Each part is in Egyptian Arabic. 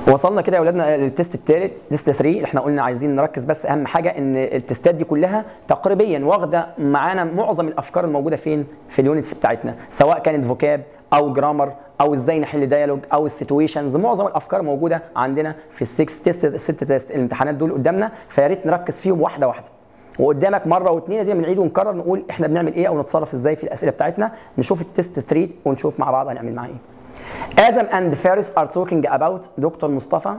وصلنا كده يا اولادنا للتست الثالث تيست 3 اللي احنا قلنا عايزين نركز بس اهم حاجه ان التستات دي كلها تقريبا واخده معانا معظم الافكار الموجوده فين في اليونتس بتاعتنا سواء كانت فوكاب او جرامر او ازاي نحل ديالوج او السيتويشنز معظم الافكار موجوده عندنا في السكس تيست الست تيست الامتحانات دول قدامنا فيا ريت نركز فيهم واحده واحده وقدامك مره واثنين دي بنعيد ونكرر نقول احنا بنعمل ايه او نتصرف ازاي في الاسئله بتاعتنا نشوف التيست 3 ونشوف مع بعض هنعمل معاه ايه Adam and Faris are talking about دكتور مصطفى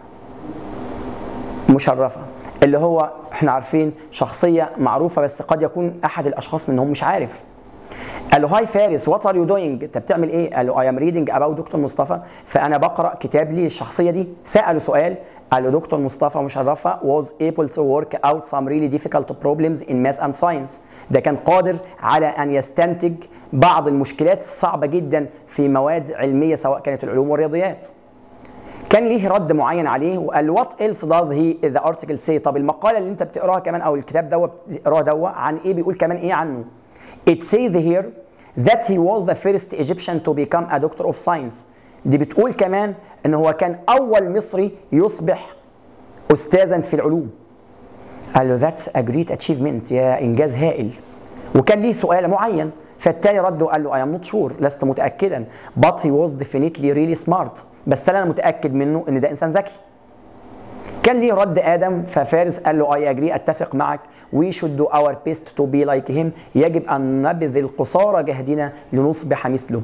مشرفة اللي هو احنا عارفين شخصية معروفة بس قد يكون أحد الأشخاص منهم مش عارف قال له هاي فارس وات ار يو دوينج انت بتعمل ايه؟ قال له اي ام ريدنج اباوت دكتور مصطفى فانا بقرا كتاب لي الشخصيه دي ساله سؤال قال له دكتور مصطفى مشرفه was able to work out some really difficult problems in math and science ده كان قادر على ان يستنتج بعض المشكلات الصعبه جدا في مواد علميه سواء كانت العلوم والرياضيات كان ليه رد معين عليه وقال له وات ايلس داز هي ذا ارتكل سي طب المقاله اللي انت بتقراها كمان او الكتاب دوت بتقراه دوت عن ايه بيقول كمان ايه عنه It says here that he was the first Egyptian to become a doctor of science. دي بتقول كمان ان هو كان اول مصري يصبح استاذا في العلوم. قال له that's a great achievement يا انجاز هائل. وكان ليه سؤال معين فالتاني رد وقال له I am not sure لست متاكدا but he was definitely really smart بس انا متاكد منه ان ده انسان ذكي. كان ليه رد ادم ففارس قال له اي اجري اتفق معك وي شود دو اور بيست تو بي لايك هيم يجب ان نبذل قصارى جهدنا لنصبح مثله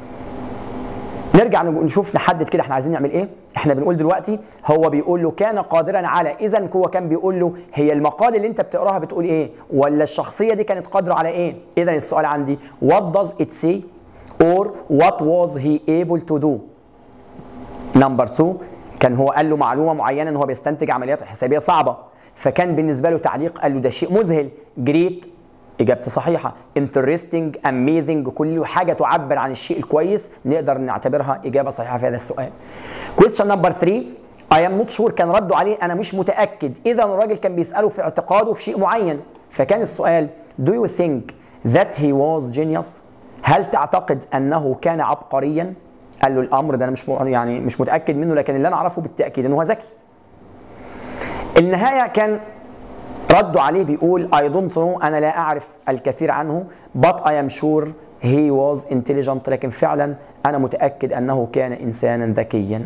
نرجع نشوف نحدد كده احنا عايزين نعمل ايه احنا بنقول دلوقتي هو بيقول له كان قادرا على اذا هو كان بيقول له هي المقال اللي انت بتقراها بتقول ايه ولا الشخصيه دي كانت قادره على ايه اذا السؤال عندي what does it say or what was he able to do نمبر 2 كان هو قال له معلومه معينه ان هو بيستنتج عمليات حسابيه صعبه فكان بالنسبه له تعليق قال له ده شيء مذهل جريت اجابته صحيحه انترستنج اميزنج كل حاجه تعبر عن الشيء الكويس نقدر نعتبرها اجابه صحيحه في هذا السؤال كويستشن نمبر 3 اي ام نوت شور كان رده عليه انا مش متاكد اذا الراجل كان بيساله في اعتقاده في شيء معين فكان السؤال do you think that he was genius هل تعتقد انه كان عبقريا قال له الامر ده انا مش يعني مش متاكد منه لكن اللي انا اعرفه بالتاكيد ان هو ذكي النهايه كان ردوا عليه بيقول I don't know أنا لا أعرف الكثير عنه but I am sure he was intelligent لكن فعلا أنا متأكد أنه كان إنسانا ذكيا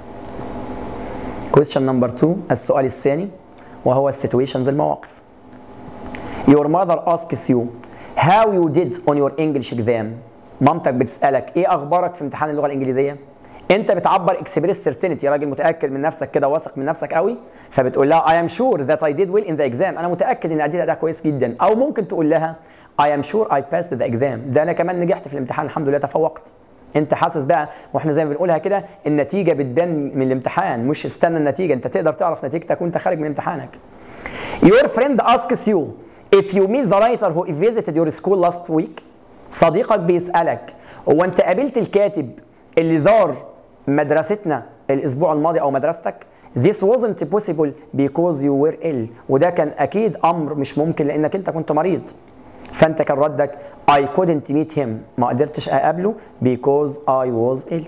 question number two السؤال الثاني وهو situations المواقف Your mother asks you how you did on your English exam مامتك بتسألك إيه أخبارك في امتحان اللغة الإنجليزية انت بتعبر اكسبريس سيرتينتي راجل متاكد من نفسك كده واثق من نفسك قوي فبتقول لها اي ام شور ذات اي ديد ويل ان ذا اكزام انا متاكد ان اديت اداء كويس جدا او ممكن تقول لها اي ام شور اي باست ذا اكزام ده انا كمان نجحت في الامتحان الحمد لله تفوقت انت حاسس بقى واحنا زي ما بنقولها كده النتيجه بتبان من الامتحان مش استنى النتيجه انت تقدر تعرف نتيجتك وانت خارج من امتحانك Your friend asks you if you meet the writer who visited your school last week صديقك بيسألك هو انت قابلت الكاتب اللي زار مدرستنا الاسبوع الماضي او مدرستك this wasn't possible because you were ill وده كان اكيد امر مش ممكن لانك انت كنت مريض فانت كان ردك I couldn't meet him ما قدرتش اقابله because I was ill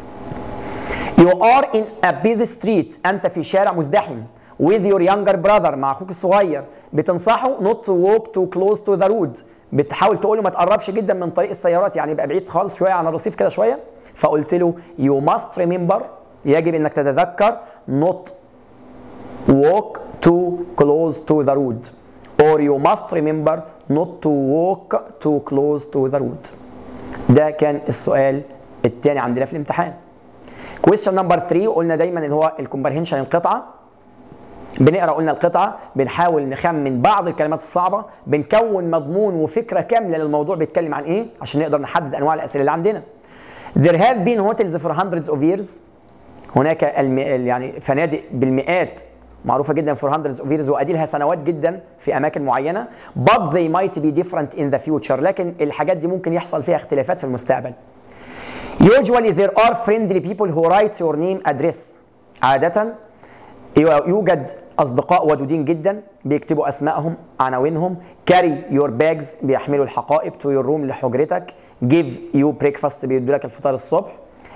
You are in a busy street انت في شارع مزدحم with your younger brother مع اخوك الصغير بتنصحه not to walk too close to the road بتحاول تقول له ما تقربش جدا من طريق السيارات يعني يبقى بعيد خالص شويه عن الرصيف كده شويه فقلت له you must remember يجب انك تتذكر not walk too close to the road or you must remember not to walk too close to the road ده كان السؤال الثاني عندنا في الامتحان question number 3 قلنا دايما ان هو الكومبرهنشن القطعه بنقرا قلنا القطعه بنحاول نخمن بعض الكلمات الصعبه بنكون مضمون وفكره كامله للموضوع بيتكلم عن ايه عشان نقدر نحدد انواع الاسئله اللي عندنا There have been hotels for hundreds of years هناك الم... يعني فنادق بالمئات معروفة جدا for hundreds of years وأدي لها سنوات جدا في أماكن معينة but they might be different in the future لكن الحاجات دي ممكن يحصل فيها اختلافات في المستقبل Usually there are friendly people who write your name address عادة يوجد أصدقاء ودودين جدا بيكتبوا أسمائهم عناوينهم carry your bags بيحملوا الحقائب to your room لحجرتك give you breakfast بيدوا لك الفطار الصبح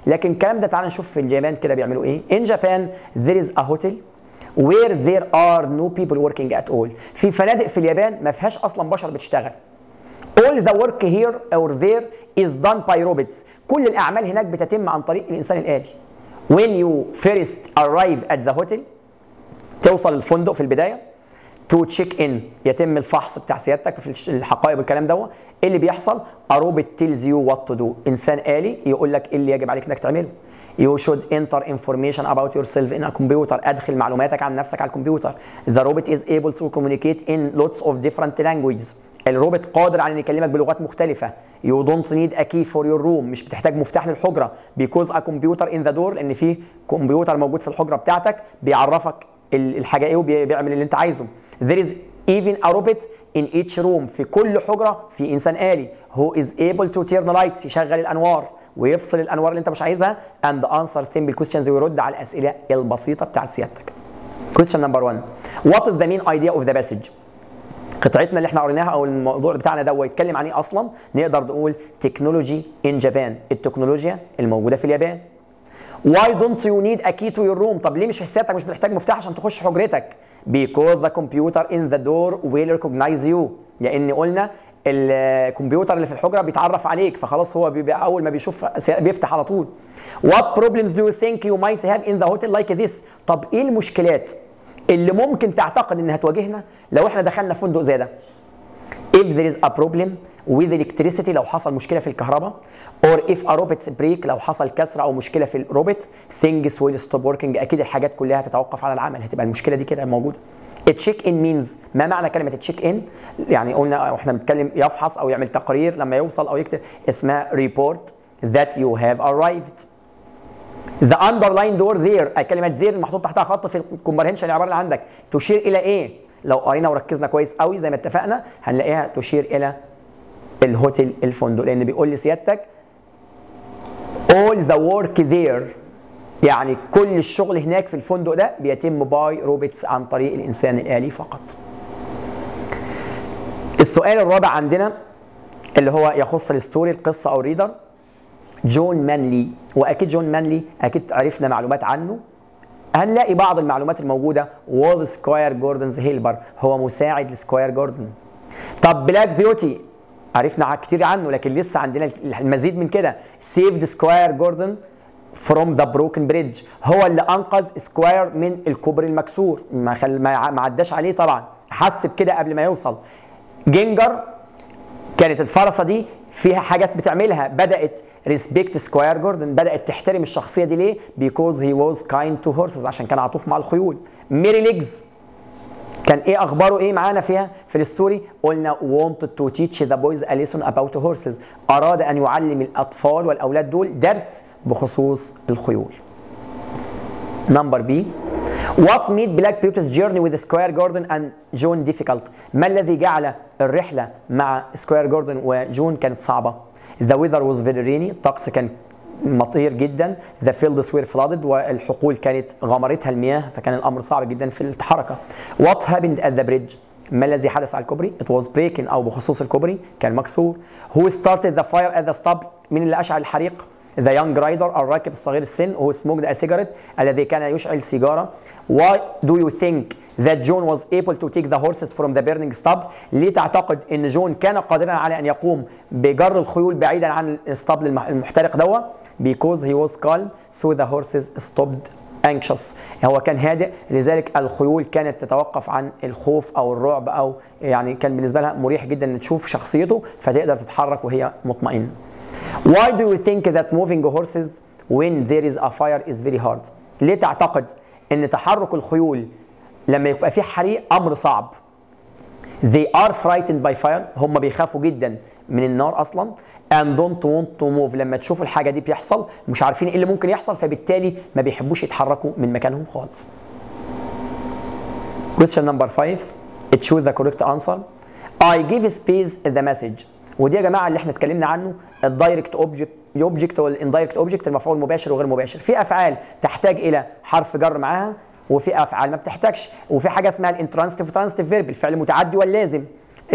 لكن الكلام ده تعال نشوف في اليابان كده بيعملوا ايه in Japan there is a hotel where there are no people working at all في فنادق في اليابان ما فيهاش اصلا بشر بتشتغل all the work here or there is done by robots كل الاعمال هناك بتتم عن طريق الانسان الالي when you first arrive at the hotel توصل الفندق في البدايه تو تشيك ان يتم الفحص بتاع سيادتك في الحقائب والكلام دوت ايه اللي بيحصل روبوت تيلز يو وات تو دو انسان الي يقول لك ايه اللي يجب عليك انك تعمله You should enter information about yourself in a computer. أدخل معلوماتك عن نفسك على الكمبيوتر. The robot is able to communicate in lots of different languages. الروبوت قادر على ان يكلمك بلغات مختلفه. You don't need a key for your room. مش بتحتاج مفتاح للحجره. Because a computer in the door لان في كمبيوتر موجود في الحجره بتاعتك بيعرفك الحاجه ايه وبيعمل اللي انت عايزه. There is even a robot in each room في كل حجره في انسان آلي who is able to turn lights يشغل الانوار ويفصل الانوار اللي انت مش عايزها and answer simple questions ويرد على الاسئله البسيطه بتاعت سيادتك. question number one what is the main idea of the passage قطعتنا اللي احنا قريناها او الموضوع بتاعنا ده هو يتكلم عن ايه اصلا نقدر نقول تكنولوجي ان جابان التكنولوجيا الموجوده في اليابان Why don't you need a key to your room؟ طب ليه مش في سيادتك مش محتاج مفتاح عشان تخش حجرتك؟ Because the computer in the door will recognize you. لأن قلنا الكمبيوتر اللي في الحجره بيتعرف عليك فخلاص هو بيبقى اول ما بيشوف بيفتح على طول. What problems do you think you might have in the hotel like this؟ طب ايه المشكلات اللي ممكن تعتقد انها تواجهنا لو احنا دخلنا فندق زي ده؟ If there is a problem with electricity لو حصل مشكله في الكهرباء or if a robot break لو حصل كسر او مشكله في الروبوت things will stop working اكيد الحاجات كلها هتتوقف على العمل هتبقى المشكله دي كده موجوده تشيك ان مينز ما معنى كلمه تشيك ان يعني قلنا واحنا بنتكلم يفحص او يعمل تقرير لما يوصل او يكتب اسمها ريبورت that you have arrived The underline door there كلمة there المحطوط تحتها خط في الكومبرهنشن العبارة اللي عندك تشير إلى إيه؟ لو قرينا وركزنا كويس قوي زي ما اتفقنا هنلاقيها تشير إلى الهوتيل الفندق لان بيقول لسيادتك all the work there يعني كل الشغل هناك في الفندق ده بيتم باي روبوتس عن طريق الانسان الالي فقط السؤال الرابع عندنا اللي هو يخص الستوري القصه او الريدر جون مانلي واكيد جون مانلي اكيد عرفنا معلومات عنه هنلاقي بعض المعلومات الموجوده وول سكواير جوردنز هيلبر هو مساعد لسكواير جوردن طب بلاك بيوتي عرفنا كتير عنه لكن لسه عندنا المزيد من كده سيفد سكواير جوردن فروم ذا بروكن بريدج هو اللي انقذ سكواير من الكوبري المكسور ما خل... ما عداش عليه طبعا حس بكده قبل ما يوصل جينجر كانت الفرصه دي فيها حاجات بتعملها بدات ريسبكت سكواير جوردن بدات تحترم الشخصيه دي ليه بيكوز هي واز كايند تو هورسز عشان كان عطوف مع الخيول ميري ليجز كان ايه اخباره ايه معانا فيها في الستوري قلنا wanted to teach the boys a lesson about horses اراد ان يعلم الاطفال والاولاد دول درس بخصوص الخيول نمبر بي What made Black Beauty's journey with Square Garden and John difficult؟ ما الذي جعل الرحلة مع سكوير جوردن وجون كانت صعبة؟ The weather was very rainy، الطقس كان مطير جدا ذا فيلدز وير فلادد والحقول كانت غمرتها المياه فكان الامر صعب جدا في الحركه وات هابند ات ذا بريدج ما الذي حدث على الكوبري؟ ات واز بريكن او بخصوص الكوبري كان مكسور هو ستارتد ذا فاير ات ذا ستاب مين اللي اشعل الحريق؟ ذا يونج رايدر الراكب الصغير السن هو سموكد ا سيجاريت الذي كان يشعل سيجاره why do you think that John was able to take the horses from the burning stub ليه تعتقد ان جون كان قادرا على ان يقوم بجر الخيول بعيدا عن الاسطبل المحترق دوا because he was calm so the horses stopped anxious هو كان هادئ لذلك الخيول كانت تتوقف عن الخوف او الرعب او يعني كان بالنسبه لها مريح جدا ان تشوف شخصيته فتقدر تتحرك وهي مطمئنه Why do you think that moving horses when there is a fire is very hard؟ ليه تعتقد ان تحرك الخيول لما يبقى في حريق امر صعب they are frightened by fire هم بيخافوا جدا من النار اصلا and don't want to move لما تشوف الحاجه دي بيحصل مش عارفين ايه اللي ممكن يحصل فبالتالي ما بيحبوش يتحركوا من مكانهم خالص question number 5 choose the correct answer I give space the message ودي يا جماعه اللي احنا اتكلمنا عنه الدايركت اوبجكت الاوبجكت والاندايركت اوبجكت المفعول مباشر وغير مباشر في افعال تحتاج الى حرف جر معاها وفي افعال ما بتحتاجش وفي حاجه اسمها الانترانستيف وترانستيف فيرب الفعل المتعدي واللازم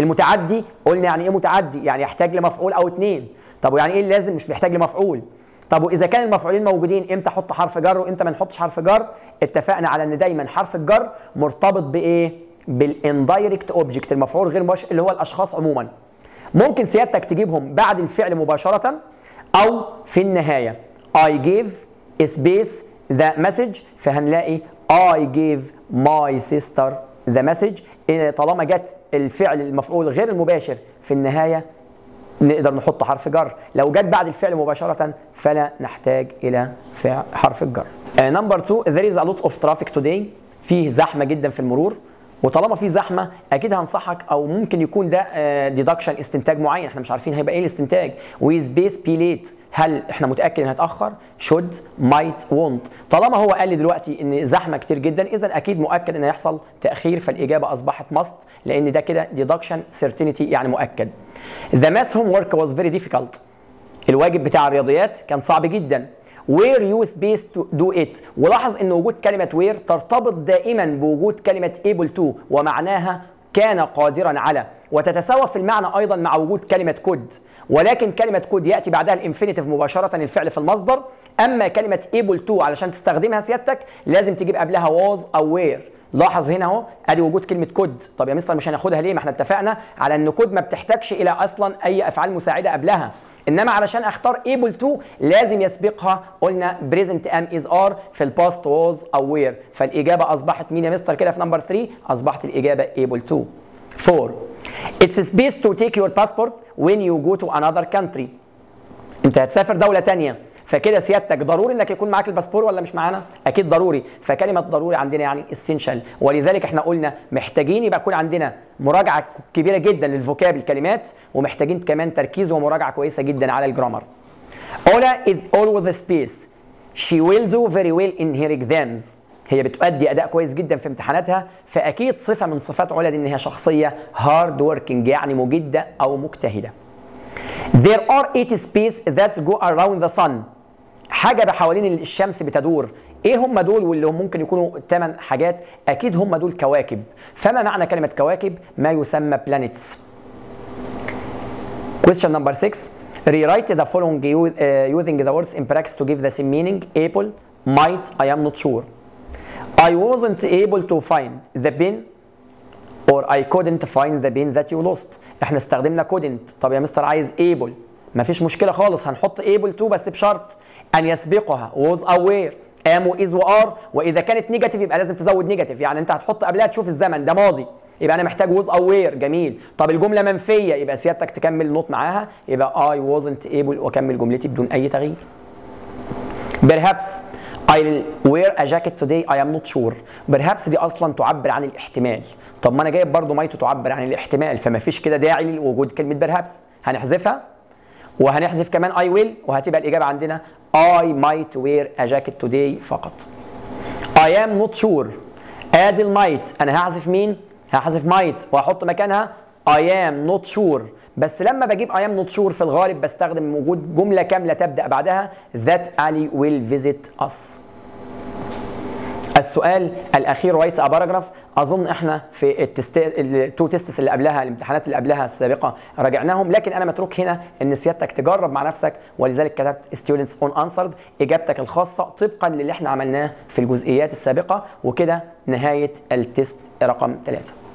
المتعدي قلنا يعني ايه متعدي يعني يحتاج لمفعول او اثنين طب ويعني ايه اللازم مش بيحتاج لمفعول طب واذا كان المفعولين موجودين امتى احط حرف جر وامتى ما نحطش حرف جر اتفقنا على ان دايما حرف الجر مرتبط بايه بالاندايركت اوبجكت المفعول غير مباشر اللي هو الاشخاص عموما ممكن سيادتك تجيبهم بعد الفعل مباشره او في النهايه I gave space the message فهنلاقي I gave my sister the message طالما جت الفعل المفعول غير المباشر في النهايه نقدر نحط حرف جر لو جت بعد الفعل مباشرة فلا نحتاج إلى فعل حرف الجر نمبر 2 there is a lot of traffic today فيه زحمة جدا في المرور وطالما في زحمه اكيد هنصحك او ممكن يكون ده ديدكشن استنتاج معين احنا مش عارفين هيبقى ايه الاستنتاج ويز بيس بيليت هل احنا متاكد ان هيتاخر شود مايت وونت طالما هو قال لي دلوقتي ان زحمه كتير جدا اذا اكيد مؤكد ان هيحصل تاخير فالاجابه اصبحت ماست لان ده كده ديدكشن سيرتينيتي يعني مؤكد ذا ماس هوم ورك واز فيري ديفيكالت الواجب بتاع الرياضيات كان صعب جدا where you space to do it ولاحظ ان وجود كلمة where ترتبط دائما بوجود كلمة able to ومعناها كان قادرا على وتتساوى في المعنى ايضا مع وجود كلمة could ولكن كلمة could ياتي بعدها الانفينيتيف مباشرة الفعل في المصدر اما كلمة able to علشان تستخدمها سيادتك لازم تجيب قبلها was او where لاحظ هنا اهو ادي وجود كلمه كود طب يا مستر مش هناخدها ليه ما احنا اتفقنا على ان كود ما بتحتاجش الى اصلا اي افعال مساعده قبلها انما علشان اختار able to لازم يسبقها قلنا present am is are في الباست was او were فالاجابه اصبحت مين يا مستر كده في نمبر 3 اصبحت الاجابه able to 4 it's space to take your passport when you go to another country انت هتسافر دوله تانية فكده سيادتك ضروري انك يكون معاك الباسبور ولا مش معانا؟ اكيد ضروري، فكلمه ضروري عندنا يعني اسينشال ولذلك احنا قلنا محتاجين يبقى يكون عندنا مراجعه كبيره جدا للفوكاب الكلمات ومحتاجين كمان تركيز ومراجعه كويسه جدا على الجرامر. Ola is all with the space. She will do very well in her exams. هي بتؤدي اداء كويس جدا في امتحاناتها فاكيد صفه من صفات علا دي ان هي شخصيه هارد وركينج يعني مجده او مجتهده. There are eight space that go around the sun. حاجه حوالين الشمس بتدور ايه هم دول واللي هم ممكن يكونوا ثمان حاجات اكيد هم دول كواكب فما معنى كلمه كواكب ما يسمى planets question number 6 rewrite the following using the words in practice to give the same meaning able might I am not sure I wasn't able to find the pin or I couldn't find the pin that you lost احنا استخدمنا couldn't طب يا مستر عايز able مفيش مشكله خالص هنحط able to بس بشرط ان يسبقها was aware am و is و are واذا كانت نيجاتيف يبقى لازم تزود نيجاتيف يعني انت هتحط قبلها تشوف الزمن ده ماضي يبقى انا محتاج was aware جميل طب الجمله منفيه يبقى سيادتك تكمل نوت معاها يبقى I wasn't able واكمل جملتي بدون اي تغيير perhaps I'll wear a jacket today I am not sure perhaps دي اصلا تعبر عن الاحتمال طب ما انا جايب برضو مايتو تعبر عن الاحتمال فما فيش كده داعي لوجود كلمه perhaps هنحذفها وهنحذف كمان I will وهتبقى الإجابة عندنا I might wear a jacket today فقط. I am not sure. ادي المايت انا هحذف مين؟ هحذف might وهحط مكانها I am not sure بس لما بجيب I am not sure في الغالب بستخدم وجود جملة كاملة تبدأ بعدها that Ali will visit us. السؤال الاخير رايت ا باراجراف اظن احنا في التست التو تيستس اللي قبلها الامتحانات اللي قبلها السابقه راجعناهم لكن انا متروك هنا ان سيادتك تجرب مع نفسك ولذلك كتبت ستودنتس اون انسرد اجابتك الخاصه طبقا للي احنا عملناه في الجزئيات السابقه وكده نهايه التيست رقم ثلاثة